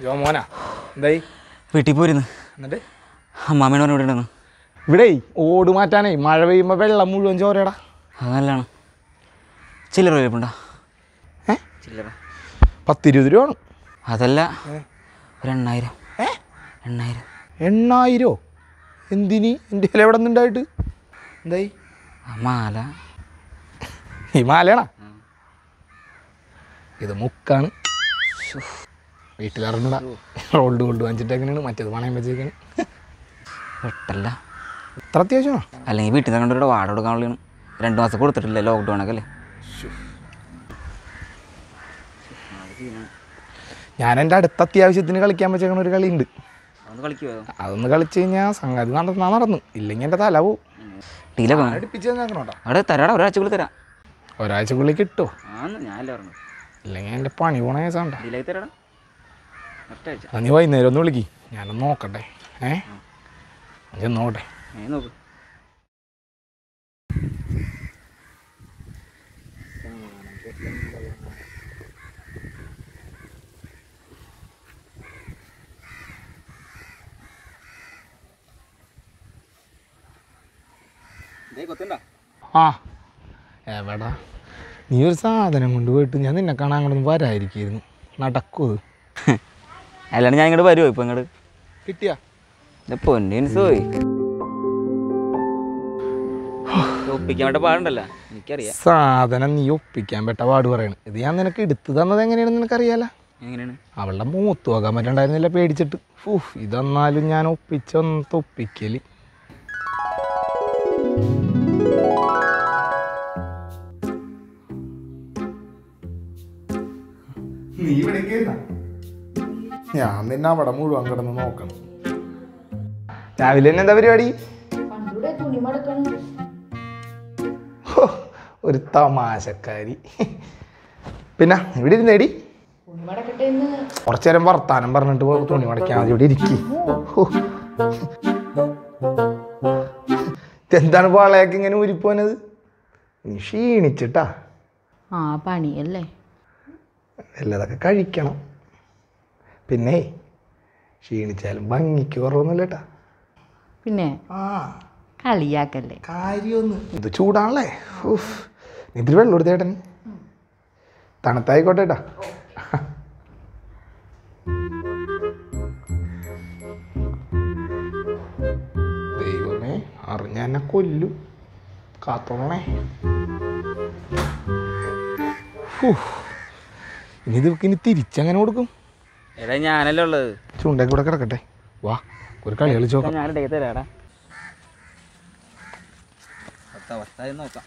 ജോ മോനാ എന്തായി വീട്ടിൽ പോയിരുന്നു എന്നിട്ട് അമ്മാമേനെ പറഞ്ഞ ഇവിടെ ഉണ്ടെന്ന് ഇവിടെ ഓട് മാറ്റാനേ മഴ പെയ്യുമ്പോൾ വെള്ളം മുഴുവൻ ചോരടാ അത് നല്ലതാണ് ചില്ലറ വരപ്പുണ്ടോ ഏ ചില്ലറ പത്തിരുപത് രൂപ ആണ് അതല്ല ഒരു എണ്ണായിരം എണ്ണായിരം എണ്ണായിരോ എന്തിനി എൻ്റെ കയ്യിൽ എവിടെ നിന്നുണ്ടായിട്ട് എന്തായി ആ മാല ഈ മാലയാണാ ഇത് മുക്കാണ് വീട്ടിലിറങ്ങടാ റോൾഡ് ഗോൾഡ് വാങ്ങിച്ചിട്ടേക്കാണ് മറ്റേത് പണയം വെച്ചേക്കാണ് വെട്ടല്ല ഇത്ര അത്യാവശ്യമാണോ അല്ലെങ്കിൽ വീട്ടിൽ നിന്ന് കണ്ടൊരു വാട കൊടുക്കാനുള്ളതാണ് രണ്ട് മാസം കൊടുത്തിട്ടില്ല ലോക്ക്ഡൗൺ ഒക്കെ അല്ലേ ഞാൻ എൻ്റെ അടുത്ത അത്യാവശ്യത്തിന് കളിക്കാൻ വെച്ചേക്കണ ഒരു കളിയുണ്ട് അതൊന്ന് കളിക്കുമോ അതൊന്ന് കളിച്ച് കഴിഞ്ഞാൽ സംഗതി നടന്നാ നടന്നു ഇല്ലെങ്കിൽ എൻ്റെ തല പോവും ടീലൊക്കെ അടുപ്പിച്ച് തന്നേക്കണോട്ടാ അവിടെ തരാടാ ഒരാഴ്ചക്കുള്ളിൽ തരാം ഒരാഴ്ചക്കുള്ളിൽ കിട്ടുമോ ആന്ന് ഞാനല്ലേ പറഞ്ഞു ഇല്ലെങ്കിൽ എൻ്റെ പണി പോണ കേസാണ്ട ടീലേക്ക് തരാടാ ഒറ്റാഴ്ച എന്നാ നീ വൈകുന്നേരം ഒന്ന് വിളിക്ക് ഞാനൊന്ന് നോക്കട്ടെ ഏ ഞാൻ നോക്കട്ടെ ഏ നോക്ക് ആ എവിടാ നീ ഒരു സാധനം കൊണ്ട് പോയിട്ട് ഞാൻ നിന്നെ കാണാൻ അങ്ങോട്ടൊന്നും വരായിരിക്കുന്നു നടക്കൂ അത് അല്ലാണ്ട് ഞാൻ ഇങ്ങോട്ട് വരുമോ ഇപ്പം ഇങ്ങോട്ട് കിട്ടിയാ പൊന്നിൻസ് പോയി ഒപ്പിക്കാൻ വേണ്ട പാടുണ്ടല്ലോ എനിക്കറിയാം സാധനം നീ ഒപ്പിക്കാൻ പെട്ട പാട് പറയണ് ഇത് ഞാൻ നിനക്ക് എടുത്തു തന്നത് എങ്ങനെയാണെന്ന് നിനക്കറിയാലോ എങ്ങനെയാണ് അവളുടെ മൂത്ത് പോകാൻ പറ്റണ്ടായിരുന്നില്ല പേടിച്ചിട്ട് ഊഹ് ഇതെന്നാലും ഞാൻ ഒപ്പിച്ചൊന്ന് ഒപ്പിക്കല് നീ ഞാൻ നിന്നെ അവിടെ മുഴുവൻ കിടന്ന് നോക്കണം രാവിലെ തന്നെ എന്താ പരിപാടി ഹോ, ഒരു തമാശക്കാരി പിന്നെ ഇവിടെ ഇരുന്നേടി കുറച്ചു നേരം വർത്താനം പറഞ്ഞിട്ട് പോ- തുണി മടക്കാൻ മതി ഇവിടെ ഇരിക്കി എന്താണ് പാളയൊക്കെ ഇങ്ങനെ ഊരിപ്പോനത് നീ ക്ഷീണിച്ചിട്ടാ ആ പണിയല്ലേ വല്ലതൊക്കെ കഴിക്കണം പിന്നെ ക്ഷീണിച്ചാലും ഭംഗിക്ക് കുറവൊന്നുമില്ല കേട്ടാ പിന്നെ ആ കളിയാക്കല്ലേ കാര്യമൊന്ന് ഇത് ചൂടാണല്ലേ ഉഫ്. നീ ഇതിൽ വെള്ളം എടുത്തേട്ടൻ തണുത്തായിക്കോട്ടെ ഏട്ടാ ദൈവമേ അറിഞ്ഞ എന്നെ കൊല്ലു കാത്തോളണേ ഉഫ്. ഇനി ഇത് ഇനി തിരിച്ചെങ്ങനെ കൊടുക്കും എടാ ഞാനല്ലേ ഉള്ളത് ചൂണ്ടേ കൂടെ കിടക്കട്ടെ വാ ഒരു കളി കളിച്ച് നോക്കാം ഞാൻ ഇടയ്ക്ക് തരാടാ അവസ്ഥ നോക്കാം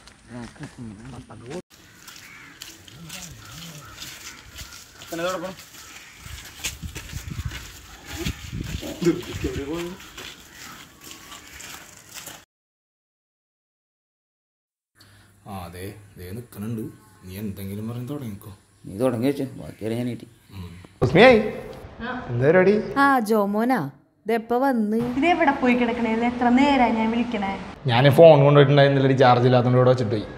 ആ അതെ ദേ നിൽക്കണുണ്ട് നീ എന്തെങ്കിലും പറഞ്ഞ് തുടങ്ങിക്കോ നീ തുടങ്ങി വെച്ചു ബാക്കിയാലും ഞാൻ നീട്ടി ഉസ്മിയായി എന്താ പരിപാടി ആ ജോമോനാ ഇതെപ്പോ വന്ന് ഇത് എവിടെ പോയി കിടക്കണേ ഇത് എത്ര നേരമായി ഞാൻ വിളിക്കണേ ഞാൻ ഫോൺ കൊണ്ടുപോയിട്ടുണ്ടായിരുന്നില്ല ചാർജ് ഇല്ലാത്തതുകൊണ്ട് ഇവിടെ വെച്ചിട്ട് പോയി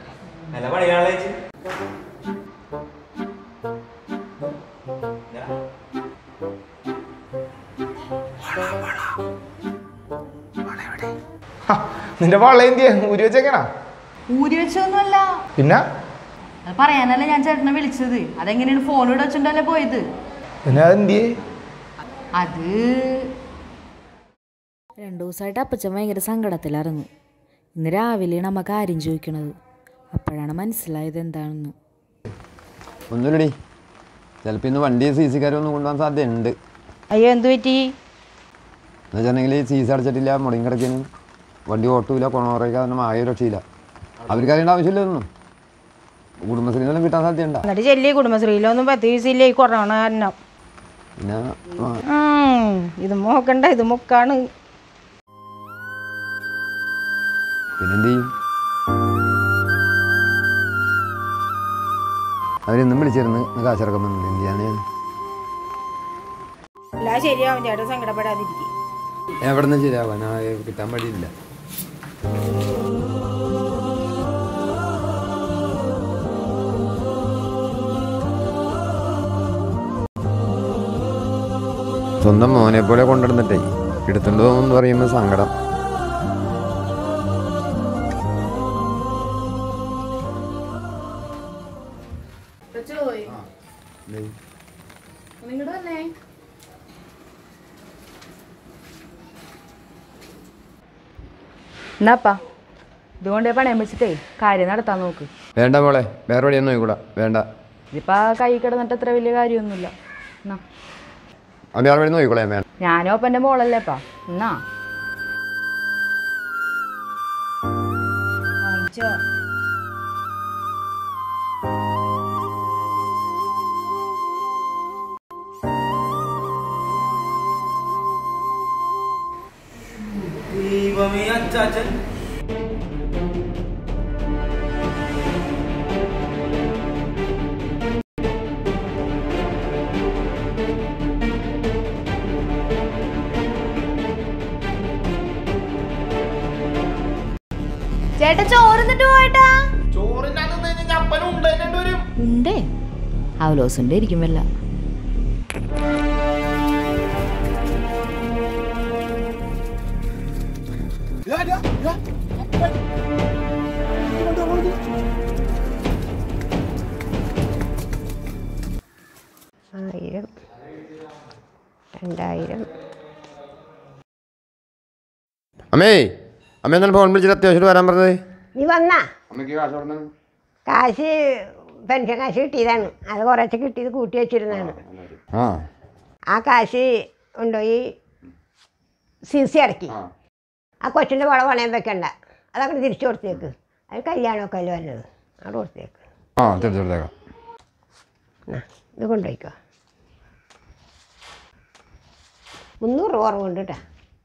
ഹ, നിന്റെ വള എന്തിയ ഊരി വെച്ചേക്കണാ ഊരി വെച്ചൊന്നുമല്ല പിന്നെ അത് പറയാനല്ല ഞാൻ ചേട്ടനെ വിളിച്ചത് അതെങ്ങനെയാണ് ഫോണിലൂടെ വെച്ചിട്ടല്ലേ പോയത് പിന്നെ അതെന്തിയേ അത് രണ്ടു ദിവസമായിട്ട് അപ്പച്ചൻ ഭയങ്കര സങ്കടത്തിലായിരുന്നു ഇന്ന് രാവിലെയാണ് അമ്മ കാര്യം ചോദിക്കണത് അപ്പോഴാണ് മനസ്സിലായത് എന്താണെന്ന് ഒന്നുമില്ലടി ചിലപ്പോൾ ഇന്ന് വണ്ടി സി സിക്കാരൊന്നും കൊണ്ടുപോകാൻ സാധ്യതയുണ്ട് അയ്യോ എന്ത് പറ്റി എന്ന് വെച്ചിട്ടുണ്ടെങ്കിൽ സി സി അടച്ചിട്ടില്ല മുടങ്ങി കിടക്കാനും വണ്ടി ഓട്ടൂല കൊണോറയ്ക്ക് കാരണം ആകെ രക്ഷയില്ല അവർക്ക് അറിയേണ്ട ആവശ്യമില്ല ഒന്നും കുടുംബശ്രീനെല്ലാം കിട്ടാൻ സാധ്യതയുണ്ട എന്നിട്ട് ചെല്ലി കുടുംബശ്രീയിലൊന്നും പത്ത് പൈസയില്ല ഈ കൊറോണ കാരണം പിന്നെ ആ, ഉം, ഇത് മോക്കണ്ട ഇത് മുക്കാണ് പിന്നെന്ത് ചെയ്യും അവരെന്നും വിളിച്ചിരുന്ന് കാശിറക്കം വന്നിട്ട് എന്ത് ചെയ്യാൻ എല്ലാം ശരിയാവും ചേട്ടൻ സങ്കടപ്പെടാതിരിക്കും എവിടെ നിന്ന് ശരിയാവാൻ ആ, കിട്ടാൻ വഴിയില്ല സ്വന്തം മോനെ പോലെ കൊണ്ടുവന്നിട്ടേ എടുത്തുകൊണ്ട് പോകുമെന്ന് പറയുമ്പോൾ സങ്കടം എന്നാപ്പാ ഇതുകൊണ്ട് പണയം വെച്ചിട്ടേ കാര്യം നടത്താൻ നോക്ക് വേണ്ട മോളെ വേറെ വഴിയൊന്നും നോക്കൂടാ വേണ്ട ഇതിപ്പോ കൈ കിടന്നിട്ട് അത്ര വലിയ കാര്യമൊന്നുമില്ല എന്നാ അവൻ വേറെ വഴി നോക്കിക്കോളേ വേണ്ട ഞാനും അപ്പൻ്റെ മോളല്ലേപ്പാ എന്നാ വാങ്ങിച്ചോ ചേട്ടാ ചോറുന്നിട്ട് പോയിട്ടാ ഉണ്ടേ അവലോസുണ്ട് ഇരിക്കും വല്ല ആയിരം രണ്ടായിരം അമ്മേ അമ്മ എന്നാൽ ഫോൺ വിളിച്ചിട്ട് അത്യാവശ്യമായിട്ട് വരാൻ പറഞ്ഞത് നീ വന്നാ അമ്മയ്ക്ക് കാശ് കൊടുത്തു കാശ് പെൻഷൻ കാശ് കിട്ടിയതാണ് അത് കുറച്ച് കിട്ടിയത് കൂട്ടി വെച്ചിരുന്നതാണ് ആ ആ കാശ് കൊണ്ടുപോയി സി സി അടക്കി ആ കൊച്ചിൻ്റെ വള പണയം വെക്കണ്ട അതങ്ങനെ തിരിച്ചു കൊടുത്തേക്ക് അത് കല്യാണമൊക്കെ അല്ലേ വരുന്നത് അവിടെ കൊടുത്തേക്ക് ആ തിരിച്ചു കൊടുത്തേക്കാം എന്നാ, ഇത് കൊണ്ടുപോയിക്കോ മുന്നൂറ് രൂപ കുറവുണ്ട് കേട്ടോ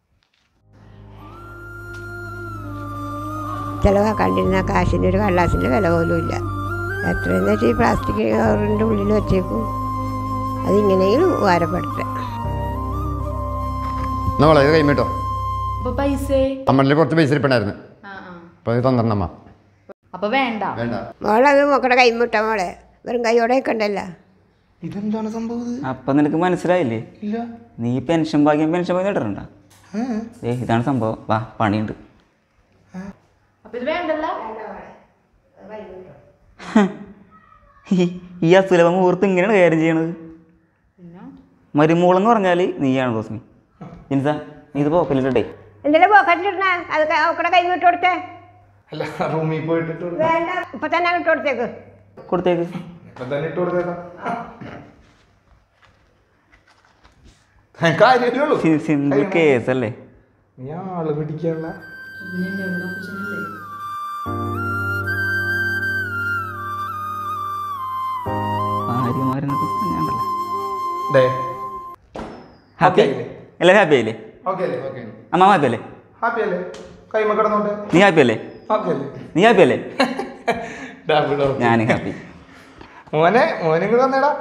ചിലവാക്കാണ്ടിരുന്ന കാശിന് ഒരു കള്ളാസിൻ്റെ വില പോലും ഇല്ല എത്രയെന്ന് വെച്ചാൽ ഈ പ്ലാസ്റ്റിക് കവറിൻ്റെ ഉള്ളിൽ വെച്ചേക്കും അതിങ്ങനെയെങ്കിലും ഉപകാരപ്പെടട്ടെ എന്നാ മോളെ ഇത് കൈമിട്ടോ അപ്പൊ പൈസ അമ്മളിൽ കുറച്ച് പൈസ ഇരിപ്പുണ്ടായിരുന്നു അപ്പോൾ ഇത് തന്നിരണം അമ്മ അപ്പൊ വേണ്ട വേണ്ട മോളത് മക്കളുടെ കൈമുട്ട മോളെ വെറും കൈയോടെ കണ്ടല്ലോ ഇതെന്താണ് സംഭവം ഇത്? അപ്പം നിനക്ക് മനസ്സിലായില്ലേ ഇല്ല നീ പെൻഷൻ ഭാഗ്യം പെൻഷൻ ഭാഗ്യം ഇടണ്ട ഏ ഇതാണ് സംഭവം വാ പണിയുണ്ട് അപ്പൊ ഇത് വേണ്ടല്ല ഈ- ഈ അസുലഭ മുഹൂർത്തം ഇങ്ങനെയാണ് കൈകാര്യം ചെയ്യണത് മരുമോളെന്ന് പറഞ്ഞാൽ നീയാണ് റോസ്മി ജിൻസ നീ ഇത് പോക്കലിട്ടേ എന്തെങ്കിലും പോക്കറ്റിലിടണ അത് മക്കളുടെ കൈമിട്ട് കൊടുത്തേ അല്ല റൂമിൽ പോയിട്ട് ഇട്ട് കൊടുക്കാം. വേണ്ട ഇപ്പൊ തന്നെ ഇട്ട് കൊടുത്തേക്ക് കൊടുത്തേക്ക് ഇപ്പൊ തന്നെ ഇട്ട് കൊടുത്തേക്കാം കാര്യമല്ലേ ഉള്ളൂ സി- സിമ്പിൾ കേസല്ലേ നീ ആള് പിടിക്കാനുള്ള ഭാര്യമാരെന്നൊക്കെ പറഞ്ഞാണ്ടല്ലോ ഡേ ഹാപ്പി ആയില്ലേ? എല്ലാവരും ഹാപ്പി ആയില്ലേ ഓക്കെ അല്ലേ ഓക്കെ അമ്മ ഹാപ്പി അല്ലേ ഹാപ്പി അല്ലേ കൈമ കിടന്നോട്ടെ നീ ഹാപ്പി അല്ലേ ഓക്കെ അല്ലേ നീ ഹാപ്പി അല്ലേ ഡബിൾ ഓക്കെ ഞാൻ ഹാപ്പി മോനെ മോനെ കൂടെ വന്നേടാ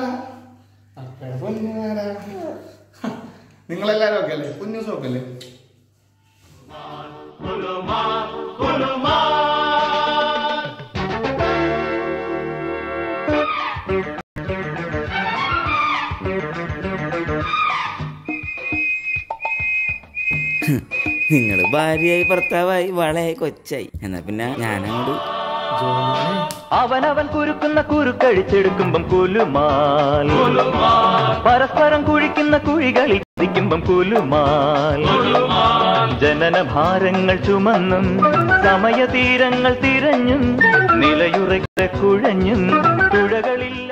നിങ്ങളെല്ലാരും ഓക്കെ അല്ലേ കുഞ്ഞൂസ് ഓക്കെ അല്ലേ നിങ്ങൾ ഭാര്യയായി ഭർത്താവായി വളയായി കൊച്ചായി എന്നാ പിന്നെ ഞാനങ്ങോട്ട് അവനവൻ കുരുക്കുന്ന കുരുക്കഴിച്ചെടുക്കുമ്പം കുലുമാൽ പരസ്പരം കുഴിക്കുന്ന കുഴികളിൽ കുതിക്കുമ്പം കുലുമാൽ ജനന ഭാരങ്ങൾ ചുമന്നും സമയതീരങ്ങൾ തിരഞ്ഞും നിലയുറയ്ക്ക കുഴഞ്ഞും പുഴകളിൽ